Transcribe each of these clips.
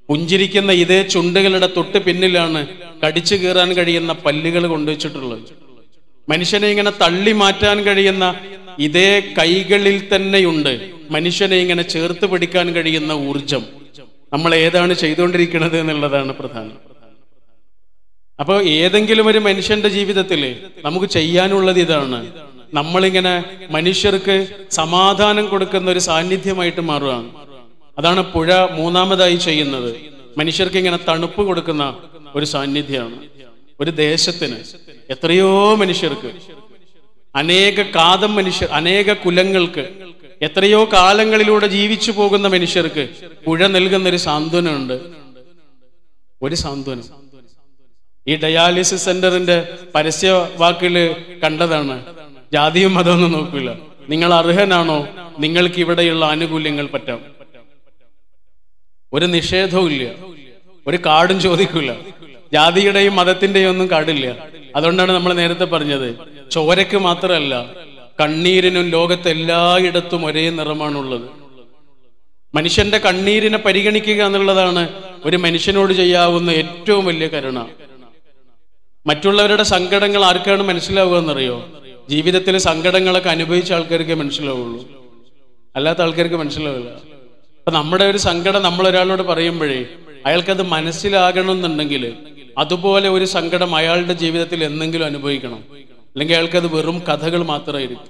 പുഞ്ചിരിക്കുന്ന ഇതേ ചുണ്ടുകളുടെ തൊട്ട് പിന്നിലാണ് കടിച്ചു കീറാൻ കഴിയുന്ന പല്ലുകൾ കൊണ്ടുവച്ചിട്ടുള്ളത് മനുഷ്യനെ ഇങ്ങനെ തള്ളി മാറ്റാൻ കഴിയുന്ന ഇതേ കൈകളിൽ തന്നെയുണ്ട് മനുഷ്യനെ ഇങ്ങനെ ചേർത്ത് പിടിക്കാൻ കഴിയുന്ന ഊർജം നമ്മൾ ഏതാണ് ചെയ്തുകൊണ്ടിരിക്കുന്നത് എന്നുള്ളതാണ് പ്രധാനം അപ്പൊ ഏതെങ്കിലും ഒരു മനുഷ്യന്റെ ജീവിതത്തിൽ നമുക്ക് ചെയ്യാനുള്ളത് ഇതാണ് നമ്മളിങ്ങനെ മനുഷ്യർക്ക് സമാധാനം കൊടുക്കുന്ന ഒരു സാന്നിധ്യമായിട്ട് മാറുകയാണ് അതാണ് പുഴ മൂന്നാമതായി ചെയ്യുന്നത് മനുഷ്യർക്ക് ഇങ്ങനെ തണുപ്പ് കൊടുക്കുന്ന ഒരു സാന്നിധ്യമാണ് ഒരു ദേശത്തിന് എത്രയോ മനുഷ്യർക്ക് അനേക കാതം മനുഷ്യർ അനേക കുലങ്ങൾക്ക് എത്രയോ കാലങ്ങളിലൂടെ ജീവിച്ചു പോകുന്ന മനുഷ്യർക്ക് പുഴ നൽകുന്ന ഒരു സാന്ത്വനമുണ്ട് ഒരു സാന്ത്വനം ഈ ഡയാലിസിസ് സെന്ററിന്റെ പരസ്യ വാക്കില് കണ്ടതാണ് ജാതിയും മതമൊന്നും നോക്കില്ല നിങ്ങൾ അർഹനാണോ നിങ്ങൾക്ക് ഇവിടെയുള്ള ആനുകൂല്യങ്ങൾ പറ്റാം ഒരു നിഷേധവും ഇല്ല ഒരു കാർഡും ചോദിക്കില്ല ജാതിയുടെയും മതത്തിന്റെയും ഒന്നും കാർഡില്ല അതുകൊണ്ടാണ് നമ്മൾ നേരത്തെ പറഞ്ഞത് ചോരയ്ക്ക് മാത്രമല്ല കണ്ണീരിനും ലോകത്ത് എല്ലായിടത്തും ഒരേ നിറമാണുള്ളത് മനുഷ്യന്റെ കണ്ണീരിനെ പരിഗണിക്കുക എന്നുള്ളതാണ് ഒരു മനുഷ്യനോട് ചെയ്യാവുന്ന ഏറ്റവും വലിയ കരുണ മറ്റുള്ളവരുടെ സങ്കടങ്ങൾ ആർക്കാണ് മനസ്സിലാവുക എന്നറിയോ ജീവിതത്തിൽ സങ്കടങ്ങളൊക്കെ അനുഭവിച്ച ആൾക്കാർക്ക് മനസ്സിലാവുള്ളൂ അല്ലാത്ത ആൾക്കാർക്ക് മനസ്സിലാവില്ല അപ്പൊ നമ്മുടെ ഒരു സങ്കടം നമ്മൾ ഒരാളോട് പറയുമ്പോഴേ അയാൾക്കത് മനസ്സിലാകണമെന്നുണ്ടെങ്കിൽ അതുപോലെ ഒരു സങ്കടം അയാളുടെ ജീവിതത്തിൽ എന്തെങ്കിലും അനുഭവിക്കണം അല്ലെങ്കിൽ അയാൾക്കത് വെറും കഥകൾ മാത്രമായിരിക്കും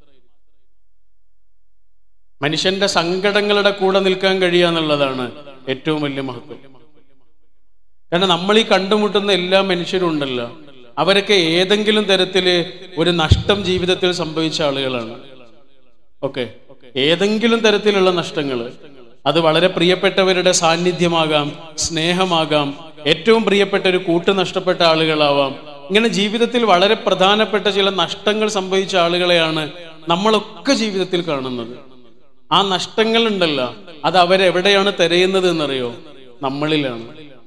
മനുഷ്യന്റെ സങ്കടങ്ങളുടെ കൂടെ നിൽക്കാൻ കഴിയുക എന്നുള്ളതാണ് ഏറ്റവും വലിയ മഹത്വം കാരണം നമ്മൾ ഈ കണ്ടുമുട്ടുന്ന എല്ലാ മനുഷ്യരും ഉണ്ടല്ലോ അവരൊക്കെ ഏതെങ്കിലും തരത്തില് ഒരു നഷ്ടം ജീവിതത്തിൽ സംഭവിച്ച ആളുകളാണ് ഓക്കെ ഏതെങ്കിലും തരത്തിലുള്ള നഷ്ടങ്ങൾ അത് വളരെ പ്രിയപ്പെട്ടവരുടെ സാന്നിധ്യമാകാം സ്നേഹമാകാം ഏറ്റവും പ്രിയപ്പെട്ട ഒരു കൂട്ട് നഷ്ടപ്പെട്ട ആളുകളാവാം ഇങ്ങനെ ജീവിതത്തിൽ വളരെ പ്രധാനപ്പെട്ട ചില നഷ്ടങ്ങൾ സംഭവിച്ച ആളുകളെയാണ് നമ്മളൊക്കെ ജീവിതത്തിൽ കാണുന്നത് ആ നഷ്ടങ്ങൾ ഉണ്ടല്ലോ അത് അവരെവിടെയാണ് തിരയുന്നത് എന്നറിയോ നമ്മളിലാണ്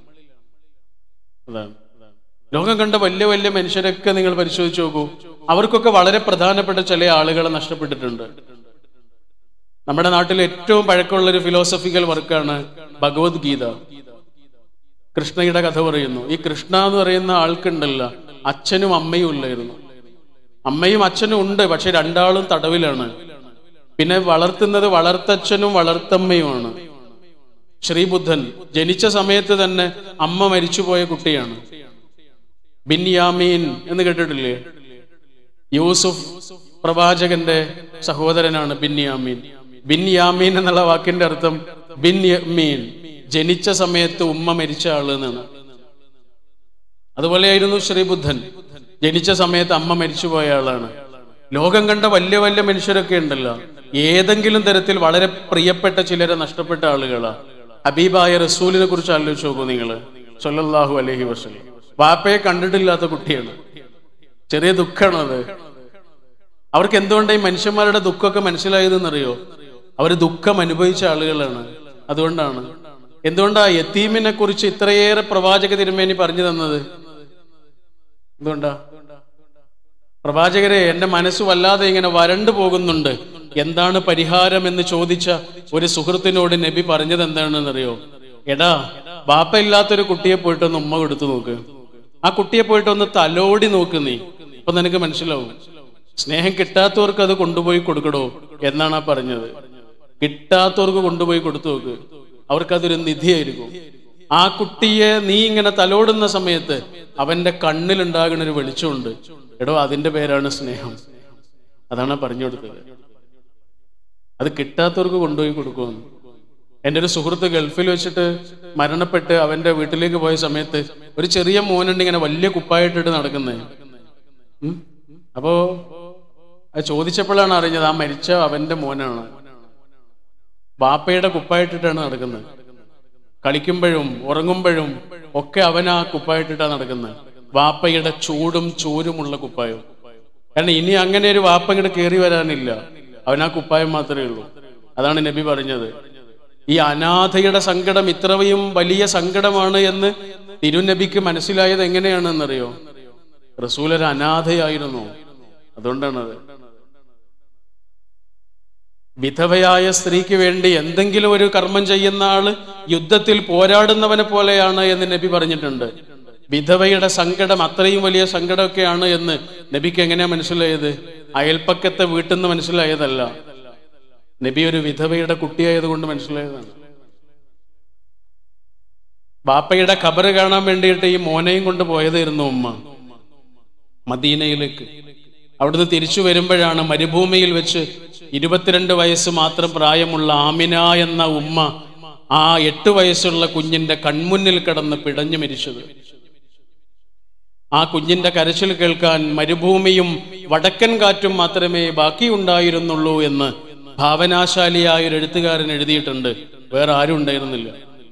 അതാണ് ലോകം കണ്ട വലിയ വലിയ മനുഷ്യരൊക്കെ നിങ്ങൾ പരിശോധിച്ച് നോക്കൂ അവർക്കൊക്കെ വളരെ പ്രധാനപ്പെട്ട ചില ആളുകളെ നഷ്ടപ്പെട്ടിട്ടുണ്ട് നമ്മുടെ നാട്ടിൽ ഏറ്റവും പഴക്കമുള്ള ഒരു ഫിലോസഫിക്കൽ വർക്കാണ് ഭഗവത്ഗീത കൃഷ്ണയുടെ കഥ പറയുന്നു ഈ കൃഷ്ണ എന്ന് പറയുന്ന ആൾക്കുണ്ടല്ല അച്ഛനും അമ്മയും ഇല്ലായിരുന്നു അമ്മയും അച്ഛനും ഉണ്ട് പക്ഷെ രണ്ടാളും തടവിലാണ് പിന്നെ വളർത്തുന്നത് വളർത്തച്ഛനും വളർത്തമ്മയുമാണ് ശ്രീബുദ്ധൻ ജനിച്ച സമയത്ത് തന്നെ അമ്മ മരിച്ചുപോയ കുട്ടിയാണ് ബിൻയാമീൻ എന്ന് കേട്ടിട്ടില്ലേ യൂസുഫ് പ്രവാചകന്റെ സഹോദരനാണ് ബിൻയാമീൻ ബിൻയാമീൻ എന്നുള്ള വാക്കിന്റെ അർത്ഥം ബിൻയമീൻ ജനിച്ച സമയത്ത് ഉമ്മ മരിച്ച ആള് എന്നാണ് അതുപോലെയായിരുന്നു ശ്രീബുദ്ധൻ ജനിച്ച സമയത്ത് അമ്മ മരിച്ചുപോയ ആളാണ് ലോകം കണ്ട വലിയ വലിയ മനുഷ്യരൊക്കെ ഉണ്ടല്ലോ ഏതെങ്കിലും തരത്തിൽ വളരെ പ്രിയപ്പെട്ട ചിലരെ നഷ്ടപ്പെട്ട ആളുകളാ ഹബീബായ റസൂലിനെ കുറിച്ച് ആലോചിച്ച് നോക്കൂ നിങ്ങള് സല്ലല്ലാഹു അലൈഹി വസല്ലം വാപ്പയെ കണ്ടിട്ടില്ലാത്ത കുട്ടിയാണ് ചെറിയ ദുഃഖമാണ് അത് അവർക്ക് എന്തുകൊണ്ടാണ് ഈ മനുഷ്യന്മാരുടെ ദുഃഖമൊക്കെ മനസ്സിലായതെന്നറിയോ അവർ ദുഃഖം അനുഭവിച്ച ആളുകളാണ് അതുകൊണ്ടാണ് എന്തുകൊണ്ടാ യത്തീമിനെ കുറിച്ച് ഇത്രയേറെ പ്രവാചക തിരുമേനി പറഞ്ഞു തന്നത് എന്തുകൊണ്ടാ പ്രവാചകരെ എന്റെ മനസ്സ് വല്ലാതെ ഇങ്ങനെ വരണ്ടു പോകുന്നുണ്ട് എന്താണ് പരിഹാരം എന്ന് ചോദിച്ച ഒരു സുഹൃത്തിനോട് നബി പറഞ്ഞത് എന്താണെന്നറിയോ എടാ ബാപ്പ ഇല്ലാത്തൊരു കുട്ടിയെ പോയിട്ടൊന്ന് ഉമ്മ കൊടുത്തു നോക്ക് ആ കുട്ടിയെ പോയിട്ട് ഒന്ന് തലോടി നോക്ക് നീ അപ്പൊ നിനക്ക് മനസ്സിലാവും സ്നേഹം കിട്ടാത്തവർക്ക് അത് കൊണ്ടുപോയി കൊടുക്കടോ എന്നാണ് ആ പറഞ്ഞത് കിട്ടാത്തവർക്ക് കൊണ്ടുപോയി കൊടുത്തു നോക്ക് അവർക്കതൊരു നിധിയായിരിക്കും ആ കുട്ടിയെ നീ ഇങ്ങനെ തലോടുന്ന സമയത്ത് അവന്റെ കണ്ണിലുണ്ടാകുന്ന ഒരു വെളിച്ചമുണ്ട് എടോ അതിന്റെ പേരാണ് സ്നേഹം അതാണ് പറഞ്ഞു കൊടുത്തത് അത് കിട്ടാത്തവർക്ക് കൊണ്ടുപോയി കൊടുക്കുമെന്ന് എൻ്റെ ഒരു സുഹൃത്ത് ഗൾഫിൽ വെച്ചിട്ട് മരണപ്പെട്ട് അവന്റെ വീട്ടിലേക്ക് പോയ സമയത്ത് ഒരു ചെറിയ മോനുണ്ട് ഇങ്ങനെ വലിയ കുപ്പായിട്ടിട്ട് നടക്കുന്നത് ഉം. അപ്പോ അത് ചോദിച്ചപ്പോഴാണ് അറിഞ്ഞത് ആ മരിച്ച അവന്റെ മോനാണ് ബാപ്പയുടെ കുപ്പായിട്ടിട്ടാണ് നടക്കുന്നത് കളിക്കുമ്പോഴും ഉറങ്ങുമ്പോഴും ഒക്കെ അവൻ ആ കുപ്പായിട്ടിട്ടാണ് നടക്കുന്നത് വാപ്പയുടെ ചൂടും ചൂരുമുള്ള കുപ്പായം കാരണം ഇനി അങ്ങനെ ഒരു വാപ്പ ഇങ്ങോട്ട് കയറി വരാനില്ല അവൻ ആ കുപ്പായം മാത്രമേ ഉള്ളൂ അതാണ് നബി പറഞ്ഞത് ഈ അനാഥയുടെ സങ്കടം ഇത്രയും വലിയ സങ്കടമാണ് എന്ന് തിരുനബിക്ക് മനസ്സിലായത് എങ്ങനെയാണെന്നറിയോ റസൂൽ ഒരു അനാഥയായിരുന്നു അതുകൊണ്ടാണത് വിധവയായ സ്ത്രീക്ക് വേണ്ടി എന്തെങ്കിലും ഒരു കർമ്മം ചെയ്യുന്ന ആള് യുദ്ധത്തിൽ പോരാടുന്നവനെ പോലെയാണ് എന്ന് നബി പറഞ്ഞിട്ടുണ്ട് വിധവയുടെ സങ്കടം അത്രയും വലിയ സങ്കടമൊക്കെയാണ് എന്ന് നബിക്ക് എങ്ങനെയാ മനസ്സിലായത് അയൽപ്പക്കത്തെ വീട്ടിൽ നിന്ന് മനസ്സിലായതല്ല നബി ഒരു വിധവയുടെ കുട്ടിയായതുകൊണ്ട് മനസ്സിലായതാണ് ബാപ്പയുടെ ഖബറ് കാണാൻ വേണ്ടിയിട്ട് ഈ മോനെയും കൊണ്ട് പോയതായിരുന്നു ഉമ്മ മദീനയിലേക്ക് അവിടുന്ന് തിരിച്ചു വരുമ്പോഴാണ് മരുഭൂമിയിൽ വെച്ച് ഇരുപത്തിരണ്ട് വയസ്സ് മാത്രം പ്രായമുള്ള ആമിന എന്ന ഉമ്മ ആ എട്ട് വയസ്സുള്ള കുഞ്ഞിന്റെ കൺമുന്നിൽ കിടന്ന് പിടഞ്ഞു മരിച്ചത് ആ കുഞ്ഞിന്റെ കരച്ചിൽ കേൾക്കാൻ മരുഭൂമിയും വടക്കൻ കാറ്റും മാത്രമേ ബാക്കിയുണ്ടായിരുന്നുള്ളൂ എന്ന് ഭാവനാശാലിയായ ഒരു എഴുത്തുകാരൻ എഴുതിയിട്ടുണ്ട് വേറെ ആരും ഉണ്ടായിരുന്നില്ല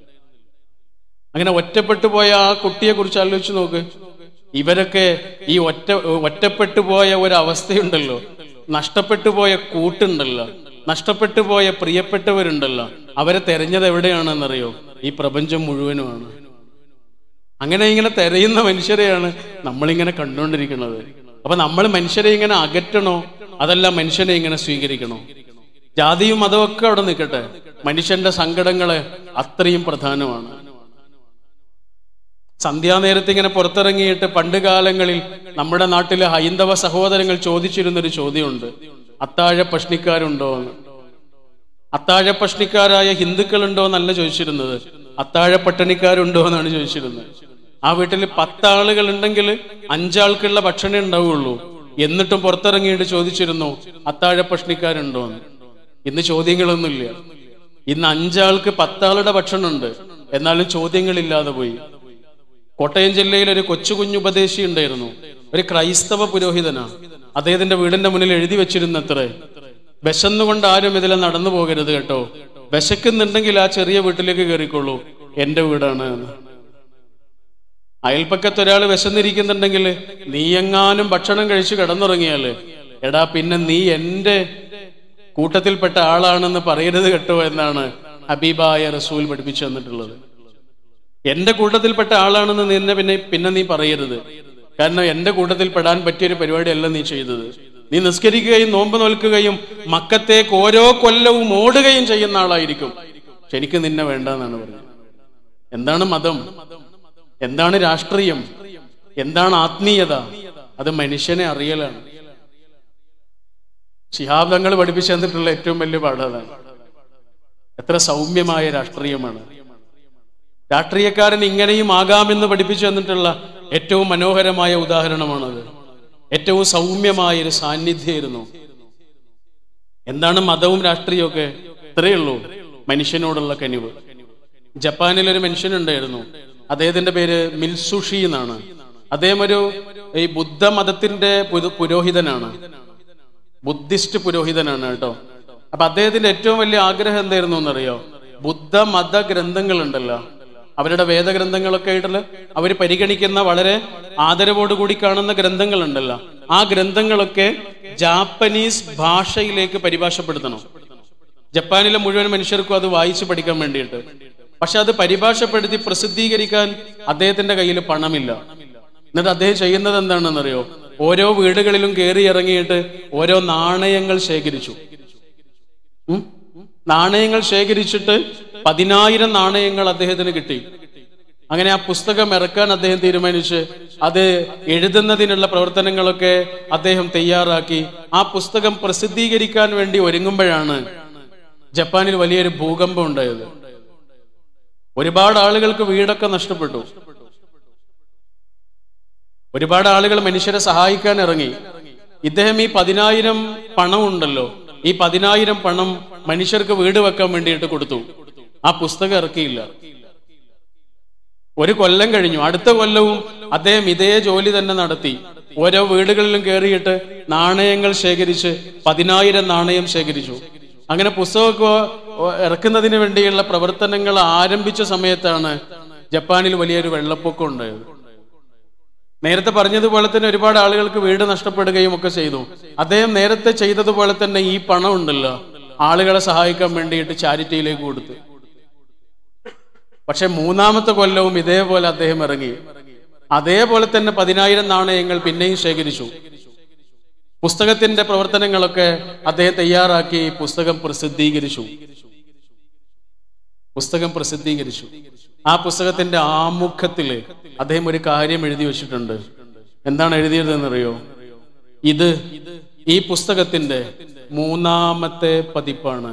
അങ്ങനെ ഒറ്റപ്പെട്ടു പോയ ആ കുട്ടിയെ കുറിച്ച് ആലോചിച്ച് നോക്ക് ഇവരൊക്കെ ഈ ഒറ്റ ഒറ്റപ്പെട്ടു പോയ ഒരു അവസ്ഥയുണ്ടല്ലോ നഷ്ടപ്പെട്ടു പോയ കൂട്ടുണ്ടല്ലോ നഷ്ടപ്പെട്ടു പോയ പ്രിയപ്പെട്ടവരുണ്ടല്ലോ അവരെ തെരഞ്ഞത് എവിടെയാണെന്നറിയോ ഈ പ്രപഞ്ചം മുഴുവനുമാണ് അങ്ങനെ ഇങ്ങനെ തെരയുന്ന മനുഷ്യരെയാണ് നമ്മളിങ്ങനെ കണ്ടുകൊണ്ടിരിക്കുന്നത് അപ്പൊ നമ്മൾ മനുഷ്യരെ ഇങ്ങനെ അകറ്റണോ അതല്ല മനുഷ്യനെ ഇങ്ങനെ സ്വീകരിക്കണോ ജാതിയും മതവും ഒക്കെ അവിടെ നിൽക്കട്ടെ മനുഷ്യന്റെ സങ്കടങ്ങളെ അത്രയും പ്രധാനമാണ് സന്ധ്യാനേരത്ത് ഇങ്ങനെ പുറത്തിറങ്ങിയിട്ട് പണ്ട് കാലങ്ങളിൽ നമ്മുടെ നാട്ടിലെ ഹൈന്ദവ സഹോദരങ്ങൾ ചോദിച്ചിരുന്നൊരു ചോദ്യമുണ്ട് അത്താഴ പഷ്ണിക്കാരുണ്ടോ എന്ന് അത്താഴ പഷ്ണിക്കാരായ ഹിന്ദുക്കളുണ്ടോ എന്നല്ല ചോദിച്ചിരുന്നത് അത്താഴ പട്ടിണിക്കാരുണ്ടോ എന്നാണ് ചോദിച്ചിരുന്നത് ആ വീട്ടിൽ പത്താളുകൾ ഉണ്ടെങ്കിൽ അഞ്ചാൾക്കുള്ള ഭക്ഷണം ഉണ്ടാവുള്ളൂ എന്നിട്ടും പുറത്തിറങ്ങിയിട്ട് ചോദിച്ചിരുന്നു അത്താഴ പഷ്ണിക്കാരുണ്ടോ എന്ന് ഇന്ന് ചോദ്യങ്ങളൊന്നുമില്ല ഇന്ന് അഞ്ചാൾക്ക് പത്താളുടെ ഭക്ഷണമുണ്ട് എന്നാലും ചോദ്യങ്ങളില്ലാതെ പോയി കോട്ടയം ജില്ലയിൽ ഒരു കൊച്ചു കുഞ്ഞുപദേശി ഉണ്ടായിരുന്നു ഒരു ക്രൈസ്തവ പുരോഹിതനാണ് അദ്ദേഹത്തിന്റെ വീടിന്റെ മുന്നിൽ എഴുതി വെച്ചിരുന്നത്രേ വിശന്നുകൊണ്ട് ആരും ഇതിലെ നടന്നു പോകരുത് കേട്ടോ വിശക്കുന്നുണ്ടെങ്കിൽ ആ ചെറിയ വീട്ടിലേക്ക് കയറിക്കോളൂ എന്റെ വീടാണ് എന്ന് അയൽപ്പക്കത്ത് ഒരാൾ വിശന്നിരിക്കുന്നുണ്ടെങ്കിൽ നീ എങ്ങാനും ഭക്ഷണം കഴിച്ച് കിടന്നുറങ്ങിയാല് എടാ പിന്നെ നീ എന്റെ കൂട്ടത്തിൽപ്പെട്ട ആളാണെന്ന് പറയരുത് കേട്ടോ എന്നാണ് ഹബീബായ റസൂൽ പഠിപ്പിച്ചു തന്നിട്ടുള്ളത് എന്റെ കൂട്ടത്തിൽപ്പെട്ട ആളാണെന്ന് നിന്നെ പിന്നെ പിന്നെ നീ പറയരുത് കാരണം എന്റെ കൂട്ടത്തിൽ പെടാൻ പറ്റിയൊരു പരിപാടിയല്ല നീ ചെയ്തത് നീ നിസ്കരിക്കുകയും നോമ്പ് നോൽക്കുകയും മക്കത്തേക്ക് ഓരോ കൊല്ലവും ഓടുകയും ചെയ്യുന്ന ആളായിരിക്കും പക്ഷെ എനിക്ക് നിന്നെ വേണ്ടെന്നാണ് പറഞ്ഞത് എന്താണ് മതം എന്താണ് രാഷ്ട്രീയം എന്താണ് ആത്മീയത അത് മനുഷ്യനെ അറിയലാണ് ശിഹാബ് തങ്ങൾ പഠിപ്പിച്ചു തന്നിട്ടുള്ള ഏറ്റവും വലിയ പാഠം അതാണ് എത്ര സൗമ്യമായ രാഷ്ട്രീയമാണ് രാഷ്ട്രീയക്കാരൻ ഇങ്ങനെയും ആകാമെന്ന് പഠിപ്പിച്ചു തന്നിട്ടുള്ള ഏറ്റവും മനോഹരമായ ഉദാഹരണമാണത് ഏറ്റവും സൗമ്യമായ ഒരു സാന്നിധ്യമായിരുന്നു എന്താണ് മതവും രാഷ്ട്രീയവും ഇത്രയേ ഉള്ളൂ മനുഷ്യനോടുള്ള കനിവ് ജപ്പാനിൽ ഒരു മനുഷ്യനുണ്ടായിരുന്നു അദ്ദേഹത്തിന്റെ പേര് മിൽസുഷി എന്നാണ് അദ്ദേഹം ഒരു ഈ ബുദ്ധമതത്തിന്റെ പുരു- പുരോഹിതനാണ് ബുദ്ധിസ്റ്റ് പുരോഹിതനാണ് കേട്ടോ അപ്പൊ അദ്ദേഹത്തിന്റെ ഏറ്റവും വലിയ ആഗ്രഹം എന്തായിരുന്നു എന്നറിയോ ബുദ്ധമത ഗ്രന്ഥങ്ങളുണ്ടല്ലോ അവരുടെ വേദഗ്രന്ഥങ്ങളൊക്കെ ആയിട്ടുള്ള അവർ പരിഗണിക്കുന്ന വളരെ ആദരവോടുകൂടി കാണുന്ന ഗ്രന്ഥങ്ങളുണ്ടല്ലോ ആ ഗ്രന്ഥങ്ങളൊക്കെ ജാപ്പനീസ് ഭാഷയിലേക്ക് പരിഭാഷപ്പെടുത്തണം ജപ്പാനിലെ മുഴുവൻ മനുഷ്യർക്കും അത് വായിച്ചു പഠിക്കാൻ വേണ്ടിയിട്ട് പക്ഷെ അത് പരിഭാഷപ്പെടുത്തി പ്രസിദ്ധീകരിക്കാൻ അദ്ദേഹത്തിന്റെ കയ്യിൽ പണമില്ല എന്നിട്ട് അദ്ദേഹം ചെയ്യുന്നത് എന്താണെന്നറിയോ ഓരോ വീടുകളിലും കയറി ഇറങ്ങിയിട്ട് ഓരോ നാണയങ്ങൾ ശേഖരിച്ചു ഉം? നാണയങ്ങൾ ശേഖരിച്ചിട്ട് പതിനായിരം നാണയങ്ങൾ അദ്ദേഹത്തിന് കിട്ടി അങ്ങനെ ആ പുസ്തകം ഇറക്കാൻ അദ്ദേഹം തീരുമാനിച്ച് അത് എഴുതുന്നതിനുള്ള പ്രവർത്തനങ്ങളൊക്കെ അദ്ദേഹം തയ്യാറാക്കി ആ പുസ്തകം പ്രസിദ്ധീകരിക്കാൻ വേണ്ടി ഒരുങ്ങുമ്പോഴാണ് ജപ്പാനിൽ വലിയൊരു ഭൂകമ്പം ഉണ്ടായത് ഒരുപാട് ആളുകൾക്ക് വീടൊക്കെ നഷ്ടപ്പെട്ടു ഒരുപാട് ആളുകൾ മനുഷ്യരെ സഹായിക്കാൻ ഇറങ്ങി ഇദ്ദേഹം ഈ പതിനായിരം പണം ഉണ്ടല്ലോ ഈ പതിനായിരം പണം മനുഷ്യർക്ക് വീട് വെക്കാൻ വേണ്ടിയിട്ട് കൊടുത്തു ആ പുസ്തകം ഇറക്കിയില്ല ഒരു കൊല്ലം കഴിഞ്ഞു അടുത്ത കൊല്ലവും അദ്ദേഹം ഇതേ ജോലി തന്നെ നടത്തി ഓരോ വീടുകളിലും കയറിയിട്ട് നാണയങ്ങൾ ശേഖരിച്ച് പതിനായിരം നാണയം ശേഖരിച്ചു അങ്ങനെ പുസ്തകമൊക്കെ ഇറക്കുന്നതിന് വേണ്ടിയുള്ള പ്രവർത്തനങ്ങൾ ആരംഭിച്ച സമയത്താണ് ജപ്പാനിൽ വലിയൊരു വെള്ളപ്പൊക്കം ഉണ്ടായത് നേരത്തെ പറഞ്ഞതുപോലെ തന്നെ ഒരുപാട് ആളുകൾക്ക് വീട് നഷ്ടപ്പെടുകയും ഒക്കെ ചെയ്തു അദ്ദേഹം നേരത്തെ ചെയ്തതുപോലെ തന്നെ ഈ പണം ഉണ്ടല്ലോ ആളുകളെ സഹായിക്കാൻ വേണ്ടിയിട്ട് ചാരിറ്റിയിലേക്ക് കൊടുത്തു പക്ഷെ മൂന്നാമത്തെ കൊല്ലവും ഇതേപോലെ അദ്ദേഹം ഇറങ്ങി അതേപോലെ തന്നെ പതിനായിരം നാണയങ്ങൾ പിന്നെയും ശേഖരിച്ചു പുസ്തകത്തിന്റെ പ്രവർത്തനങ്ങളൊക്കെ അദ്ദേഹം തയ്യാറാക്കി പുസ്തകം പ്രസിദ്ധീകരിച്ചു പുസ്തകം പ്രസിദ്ധീകരിച്ചു ആ പുസ്തകത്തിന്റെ ആമുഖത്തില് അദ്ദേഹം ഒരു കാര്യം എഴുതി വെച്ചിട്ടുണ്ട് എന്താണ് എഴുതിയതെന്നറിയോ ഇത് ഈ പുസ്തകത്തിന്റെ മൂന്നാമത്തെ പതിപ്പാണ്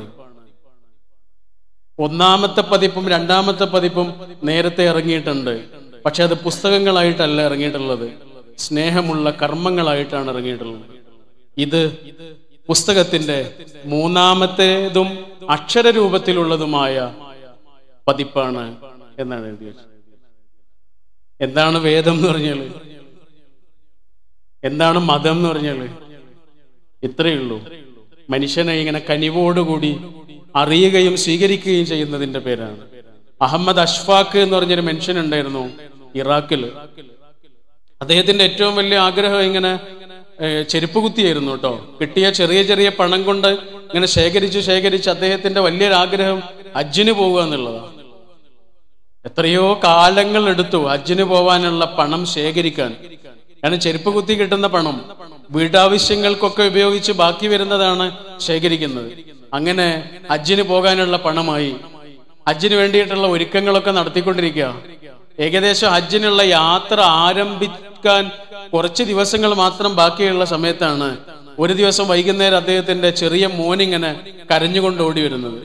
ഒന്നാമത്തെ പതിപ്പും രണ്ടാമത്തെ പതിപ്പും നേരത്തെ ഇറങ്ങിയിട്ടുണ്ട് പക്ഷെ അത് പുസ്തകങ്ങളായിട്ടല്ല ഇറങ്ങിയിട്ടുള്ളത് സ്നേഹമുള്ള കർമ്മങ്ങളായിട്ടാണ് ഇറങ്ങിയിട്ടുള്ളത് ഇത് പുസ്തകത്തിന്റെ മൂന്നാമത്തേതും അക്ഷരരൂപത്തിലുള്ളതുമായ പതിപ്പാണ് എന്നാണ് എഴുതിയത് എന്താണ് വേദം എന്ന് പറഞ്ഞാല് എന്താണ് മതം എന്ന് പറഞ്ഞാല് ഇത്രയേ ഉള്ളൂ മനുഷ്യനെ ഇങ്ങനെ കനിവോടുകൂടി അറിയുകയും സ്വീകരിക്കുകയും ചെയ്യുന്നതിന്റെ പേരാണ് അഹമ്മദ് അഷ്ഫാഖ് എന്ന് പറഞ്ഞൊരു മനുഷ്യൻ ഉണ്ടായിരുന്നു ഇറാഖില് അദ്ദേഹത്തിന്റെ ഏറ്റവും വലിയ ആഗ്രഹം ഇങ്ങനെ ഏഹ്, ചെരുപ്പ് കുത്തിയായിരുന്നു കേട്ടോ കിട്ടിയ ചെറിയ ചെറിയ പണം കൊണ്ട് ഇങ്ങനെ ശേഖരിച്ച് ശേഖരിച്ച് അദ്ദേഹത്തിന്റെ വലിയൊരു ആഗ്രഹം ഹജ്ജിന് പോകുക എന്നുള്ളതാണ് എത്രയോ കാലങ്ങൾ എടുത്തു ഹജ്ജിന് പോവാനുള്ള പണം ശേഖരിക്കാൻ കാരണം ചെരുപ്പ് കുത്തി കിട്ടുന്ന പണം വീട്ടാവശ്യങ്ങൾക്കൊക്കെ ഉപയോഗിച്ച് ബാക്കി വരുന്നതാണ് ശേഖരിക്കുന്നത് അങ്ങനെ ഹജ്ജിന് പോകാനുള്ള പണമായി ഹജ്ജിന് വേണ്ടിയിട്ടുള്ള ഒരുക്കങ്ങളൊക്കെ നടത്തിക്കൊണ്ടിരിക്കുക ഏകദേശം ഹജ്ജിനുള്ള യാത്ര ആരംഭിക്കാൻ കുറച്ച് ദിവസങ്ങൾ മാത്രം ബാക്കിയുള്ള സമയത്താണ് ഒരു ദിവസം വൈകുന്നേരം അദ്ദേഹത്തിന്റെ ചെറിയ മോനിങ്ങനെ കരഞ്ഞുകൊണ്ട് ഓടി വരുന്നത്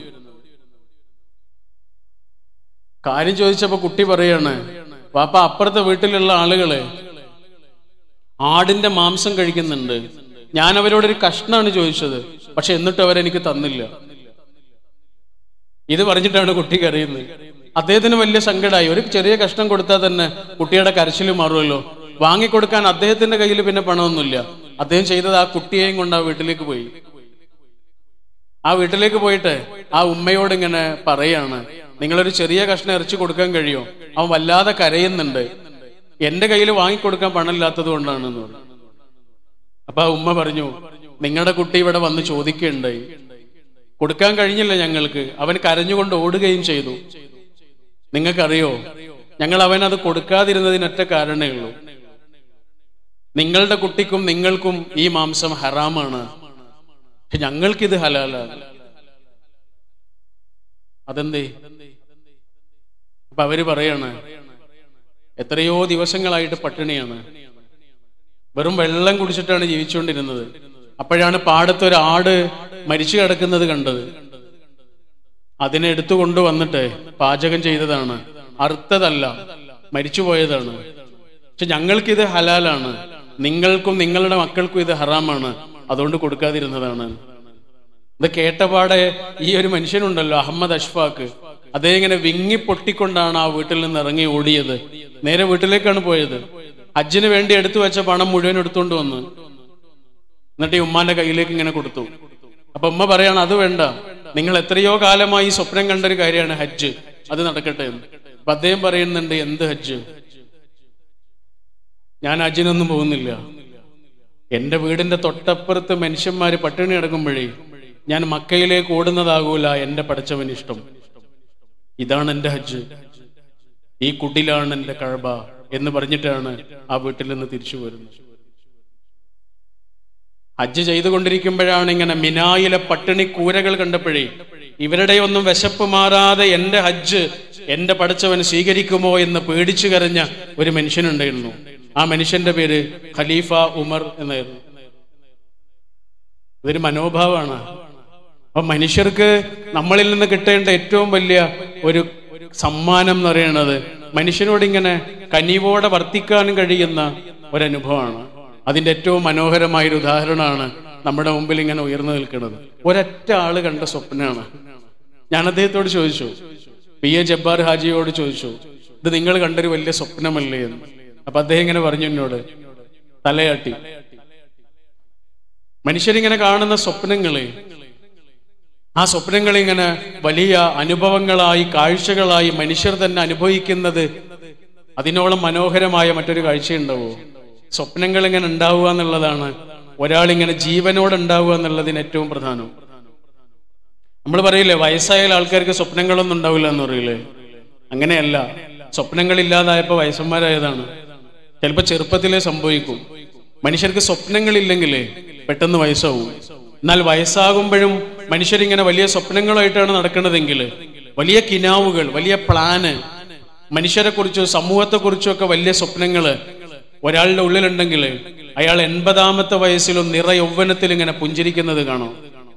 കാര്യം ചോദിച്ചപ്പോ കുട്ടി പറയാണ് പാപ്പ അപ്പുറത്തെ വീട്ടിലുള്ള ആളുകള് ആടിന്റെ മാംസം കഴിക്കുന്നുണ്ട് ഞാൻ അവരോടൊരു കഷ്ണാണ് ചോദിച്ചത് പക്ഷെ എന്നിട്ട് അവരെനിക്ക് തന്നില്ല ഇത് പറഞ്ഞിട്ടാണ് കുട്ടി കരയുന്നത് അദ്ദേഹത്തിന് വലിയ സങ്കടമായി ഒരു ചെറിയ കഷ്ണം കൊടുത്താൽ തന്നെ കുട്ടിയുടെ കരച്ചിൽ മാറുമല്ലോ വാങ്ങിക്കൊടുക്കാൻ അദ്ദേഹത്തിന്റെ കയ്യിൽ പിന്നെ പണമൊന്നുമില്ല അദ്ദേഹം ചെയ്തത് ആ കുട്ടിയെയും കൊണ്ട് ആ വീട്ടിലേക്ക് പോയി ആ വീട്ടിലേക്ക് പോയിട്ട് ആ ഉമ്മയോട് ഇങ്ങനെ പറയാണ് നിങ്ങളൊരു ചെറിയ കഷ്ണം ഇറച്ചി കൊടുക്കാൻ കഴിയോ അവൻ വല്ലാതെ കരയുന്നുണ്ട് എന്റെ കയ്യിൽ വാങ്ങിക്കൊടുക്കാൻ പണമില്ലാത്തത് കൊണ്ടാണ് എന്ന് പറഞ്ഞു അപ്പൊ ആ ഉമ്മ പറഞ്ഞു നിങ്ങളുടെ കുട്ടി ഇവിടെ വന്ന് ചോദിക്കുകയുണ്ടായി കൊടുക്കാൻ കഴിഞ്ഞില്ല ഞങ്ങൾക്ക് അവൻ കരഞ്ഞുകൊണ്ട് ഓടുകയും ചെയ്തു നിങ്ങൾക്കറിയോ ഞങ്ങൾ അവൻ അത് കൊടുക്കാതിരുന്നതിനൊറ്റ കാരണമേ ഉള്ളൂ നിങ്ങളുടെ കുട്ടിക്കും നിങ്ങൾക്കും ഈ മാംസം ഹറാമാണ് പക്ഷെ ഞങ്ങൾക്കിത് ഹലാലാണ് അതെന്തേ അപ്പൊ അവര് പറയാണ് എത്രയോ ദിവസങ്ങളായിട്ട് പട്ടിണിയാണ് വെറും വെള്ളം കുടിച്ചിട്ടാണ് ജീവിച്ചുകൊണ്ടിരുന്നത് അപ്പോഴാണ് പാടത്ത് ഒരു ആട് മരിച്ചു കിടക്കുന്നത് കണ്ടത് അതിനെ എടുത്തു കൊണ്ടുവന്നിട്ട് പാചകം ചെയ്തതാണ് അറുത്തതല്ല മരിച്ചുപോയതാണ് പക്ഷെ ഞങ്ങൾക്കിത് ഹലാലാണ് നിങ്ങൾക്കും നിങ്ങളുടെ മക്കൾക്കും ഇത് ഹറാമാണ് അതുകൊണ്ട് കൊടുക്കാതിരുന്നതാണ് ഇത് കേട്ടപാടെ ഈ ഒരു മനുഷ്യനുണ്ടല്ലോ അഹമ്മദ് അഷ്ഫാഖ് അദ്ദേഹം ഇങ്ങനെ വിങ്ങി പൊട്ടിക്കൊണ്ടാണ് ആ വീട്ടിൽ നിന്ന് ഇറങ്ങി ഓടിയത് നേരെ വീട്ടിലേക്കാണ് പോയത് ഹജ്ജിന് വേണ്ടി എടുത്തു വെച്ച പണം മുഴുവൻ എടുത്തുകൊണ്ട് വന്നു എന്നിട്ട് ഈ ഉമ്മാന്റെ കയ്യിലേക്ക് ഇങ്ങനെ കൊടുത്തു അപ്പൊ ഉമ്മ പറയാണ് അത് വേണ്ട നിങ്ങൾ എത്രയോ കാലമായി സ്വപ്നം കണ്ട ഒരു കാര്യമാണ് ഹജ്ജ് അത് നടക്കട്ടെ എന്ന് അപ്പൊ അദ്ദേഹം പറയുന്നുണ്ട് എന്ത് ഹജ്ജ് ഞാൻ ഹജ്ജിനൊന്നും പോകുന്നില്ല എന്റെ വീടിന്റെ തൊട്ടപ്പുറത്ത് മനുഷ്യന്മാര് പട്ടിണി കിടക്കുമ്പോഴേ ഞാൻ മക്കയിലേക്ക് ഓടുന്നതാകൂല എന്റെ പഠിച്ചവൻ ഇഷ്ടം ഇതാണ് എന്റെ ഹജ്ജ് ഈ കുടിലാണ് എന്റെ കഴബ എന്ന് പറഞ്ഞിട്ടാണ് ആ വീട്ടിൽ നിന്ന് തിരിച്ചു വരുന്നത് ഹജ്ജ് ചെയ്തുകൊണ്ടിരിക്കുമ്പോഴാണ് ഇങ്ങനെ മിനായിലെ പട്ടിണി കൂരകൾ കണ്ടപ്പോഴേ ഇവരുടെ ഒന്നും വിശപ്പ് മാറാതെ എന്റെ ഹജ്ജ് എന്റെ പഠിച്ചവൻ സ്വീകരിക്കുമോ എന്ന് പേടിച്ചു കരഞ്ഞ ഒരു മനുഷ്യനുണ്ടായിരുന്നു ആ മനുഷ്യന്റെ പേര് ഖലീഫ ഉമർ എന്നായിരുന്നു ഇതൊരു മനോഭാവമാണ് അപ്പൊ മനുഷ്യർക്ക് നമ്മളിൽ നിന്ന് കിട്ടേണ്ട ഏറ്റവും വലിയ ഒരു സമ്മാനം എന്ന് പറയുന്നത് മനുഷ്യനോട് ഇങ്ങനെ കനിവോടെ വർത്തിക്കാനും കഴിയുന്ന ഒരനുഭവമാണ് അതിന്റെ ഏറ്റവും മനോഹരമായ ഒരു ഉദാഹരണമാണ് നമ്മുടെ മുമ്പിൽ ഇങ്ങനെ ഉയർന്നു നിൽക്കുന്നത് ഒരൊറ്റ ആള് കണ്ട സ്വപ്നമാണ് ഞാൻ അദ്ദേഹത്തോട് ചോദിച്ചു പി എ ജബ്ബാർ ഹാജിയോട് ചോദിച്ചു ഇത് നിങ്ങൾ കണ്ടൊരു വലിയ സ്വപ്നമല്ലേ എന്ന് അപ്പൊ അദ്ദേഹം ഇങ്ങനെ പറഞ്ഞു എന്നോട് തലയാട്ടി മനുഷ്യരിങ്ങനെ കാണുന്ന സ്വപ്നങ്ങളെ ആ സ്വപ്നങ്ങൾ ഇങ്ങനെ വലിയ അനുഭവങ്ങളായി കാഴ്ചകളായി മനുഷ്യർ തന്നെ അനുഭവിക്കുന്നത് അതിനോളം മനോഹരമായ മറ്റൊരു കാഴ്ചയുണ്ടാവോ സ്വപ്നങ്ങൾ ഇങ്ങനെ ഉണ്ടാവുക എന്നുള്ളതാണ് ഒരാളിങ്ങനെ ജീവനോടെ ഉണ്ടാവുക എന്നുള്ളതിന് ഏറ്റവും പ്രധാനം നമ്മൾ പറയില്ലേ വയസ്സായ ആൾക്കാർക്ക് സ്വപ്നങ്ങളൊന്നും ഉണ്ടാവില്ല എന്ന് പറയില്ലേ അങ്ങനെയല്ല സ്വപ്നങ്ങൾ ഇല്ലാതായപ്പോ വയസ്സന്മാരായതാണ് ചിലപ്പോ ചെറുപ്പത്തിലേ സംഭവിക്കും മനുഷ്യർക്ക് സ്വപ്നങ്ങളില്ലെങ്കിലേ പെട്ടെന്ന് വയസ്സാവും എന്നാൽ വയസ്സാകുമ്പോഴും മനുഷ്യരിങ്ങനെ വലിയ സ്വപ്നങ്ങളായിട്ടാണ് നടക്കുന്നതെങ്കിൽ വലിയ കിനാവുകൾ വലിയ പ്ലാന് മനുഷ്യരെ കുറിച്ചോ സമൂഹത്തെ കുറിച്ചോ ഒക്കെ വലിയ സ്വപ്നങ്ങള് ഒരാളുടെ ഉള്ളിലുണ്ടെങ്കിൽ അയാൾ എൺപതാമത്തെ വയസ്സിലും നിറ യൗവനത്തിൽ ഇങ്ങനെ പുഞ്ചിരിക്കുന്നത് കാണാം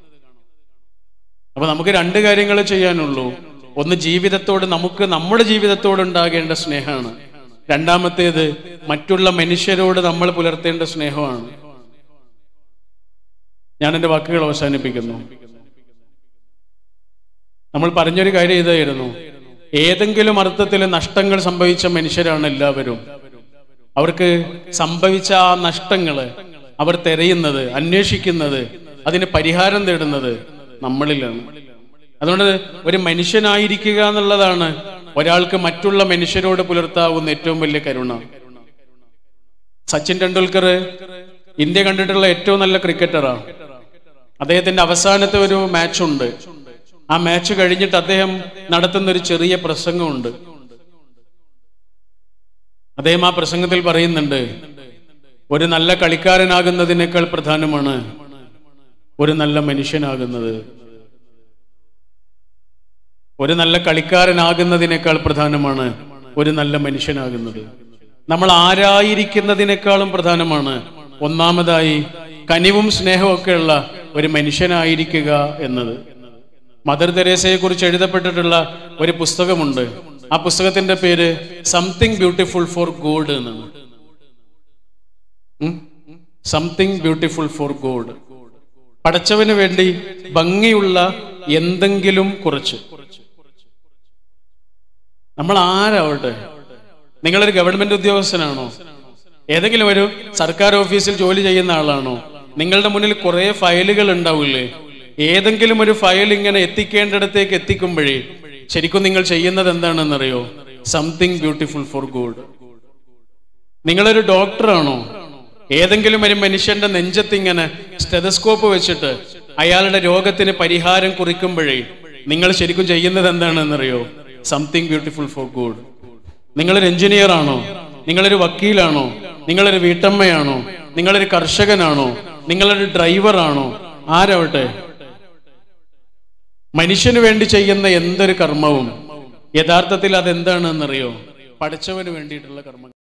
അപ്പൊ നമുക്ക് രണ്ട് കാര്യങ്ങൾ ചെയ്യാനുള്ളൂ ഒന്ന് ജീവിതത്തോട് നമുക്ക് നമ്മുടെ ജീവിതത്തോട് ഉണ്ടാകേണ്ട സ്നേഹമാണ് രണ്ടാമത്തേത് മറ്റുള്ള മനുഷ്യരോട് നമ്മൾ പുലർത്തേണ്ട സ്നേഹമാണ് ഞാൻ എൻ്റെ വാക്കുകൾ അവസാനിപ്പിക്കുന്നു നമ്മൾ പറഞ്ഞൊരു കാര്യം ഇതായിരുന്നു ഏതെങ്കിലും അർത്ഥത്തിൽ നഷ്ടങ്ങൾ സംഭവിച്ച മനുഷ്യരാണ് എല്ലാവരും അവർക്ക് സംഭവിച്ച ആ നഷ്ടങ്ങള് അവർ തിരയുന്നത് അന്വേഷിക്കുന്നത് അതിന് പരിഹാരം തേടുന്നത് നമ്മളിലാണ് അതുകൊണ്ട് ഒരു മനുഷ്യനായിരിക്കുക എന്നുള്ളതാണ് ഒരാൾക്ക് മറ്റുള്ള മനുഷ്യരോട് പുലർത്താവുന്ന ഏറ്റവും വലിയ കരുണ സച്ചിൻ ടെണ്ടുൽക്കർ ഇന്ത്യ കണ്ടിട്ടുള്ള ഏറ്റവും നല്ല ക്രിക്കറ്ററാണ് അദ്ദേഹത്തിന്റെ അവസാനത്തെ ഒരു മാച്ച് ഉണ്ട് ആ മാച്ച് കഴിഞ്ഞിട്ട് അദ്ദേഹം നടത്തുന്ന ഒരു ചെറിയ പ്രസംഗമുണ്ട് അദ്ദേഹം ആ പ്രസംഗത്തിൽ പറയുന്നുണ്ട് ഒരു നല്ല കളിക്കാരനാകുന്നതിനേക്കാൾ പ്രധാനമാണ് ഒരു നല്ല മനുഷ്യനാകുന്നത് ഒരു നല്ല കളിക്കാരനാകുന്നതിനേക്കാൾ പ്രധാനമാണ് ഒരു നല്ല മനുഷ്യനാകുന്നത് നമ്മൾ ആരായിരിക്കുന്നതിനേക്കാളും പ്രധാനമാണ് ഒന്നാമതായി കനിവും സ്നേഹവും ഒക്കെയുള്ള ഒരു മനുഷ്യനായിരിക്കുക എന്നത് മദർ തെരേസയെ കുറിച്ച് എഴുതപ്പെട്ടിട്ടുള്ള ഒരു പുസ്തകമുണ്ട് ആ പുസ്തകത്തിന്റെ പേര് സംതിങ് ബ്യൂട്ടിഫുൾ ഫോർ ഗോഡ് എന്നാണ് സംതിങ് ബ്യൂട്ടിഫുൾ ഫോർ ഗോഡ് പടച്ചവന് വേണ്ടി ഭംഗിയുള്ള എന്തെങ്കിലും കുറച്ച് നമ്മൾ ആരാവട്ടെ നിങ്ങളൊരു ഗവൺമെന്റ് ഉദ്യോഗസ്ഥനാണോ ഏതെങ്കിലും ഒരു സർക്കാർ ഓഫീസിൽ ജോലി ചെയ്യുന്ന ആളാണോ നിങ്ങളുടെ മുന്നിൽ കുറെ ഫയലുകൾ ഉണ്ടാവില്ലേ ഏതെങ്കിലും ഒരു ഫയൽ ഇങ്ങനെ എത്തിക്കേണ്ടിടത്തേക്ക് എത്തിക്കുമ്പോഴേ ശരിക്കും നിങ്ങൾ ചെയ്യുന്നത് എന്താണെന്നറിയോ സംതിങ് ബ്യൂട്ടിഫുൾ ഫോർ ഗുഡ് നിങ്ങളൊരു ഡോക്ടറാണോ ഏതെങ്കിലും ഒരു മനുഷ്യന്റെ നെഞ്ചത്ത് ഇങ്ങനെ സ്റ്റെതസ്കോപ്പ് വെച്ചിട്ട് അയാളുടെ രോഗത്തിന് പരിഹാരം കുറിക്കുമ്പോഴേ നിങ്ങൾ ശരിക്കും ചെയ്യുന്നത് എന്താണെന്നറിയോ സംതിങ് ബ്യൂട്ടിഫുൾ ഫോർ ഗുഡ് നിങ്ങളൊരു എഞ്ചിനീയർ ആണോ നിങ്ങളൊരു വക്കീലാണോ നിങ്ങളൊരു വീട്ടമ്മയാണോ നിങ്ങളൊരു കർഷകനാണോ നിങ്ങളൊരു ഡ്രൈവർ ആണോ ആരാവട്ടെ മനുഷ്യന് വേണ്ടി ചെയ്യുന്ന എന്തൊരു കർമ്മവും യഥാർത്ഥത്തിൽ അതെന്താണെന്നറിയോ പഠിച്ചവന് വേണ്ടിയിട്ടുള്ള കർമ്മം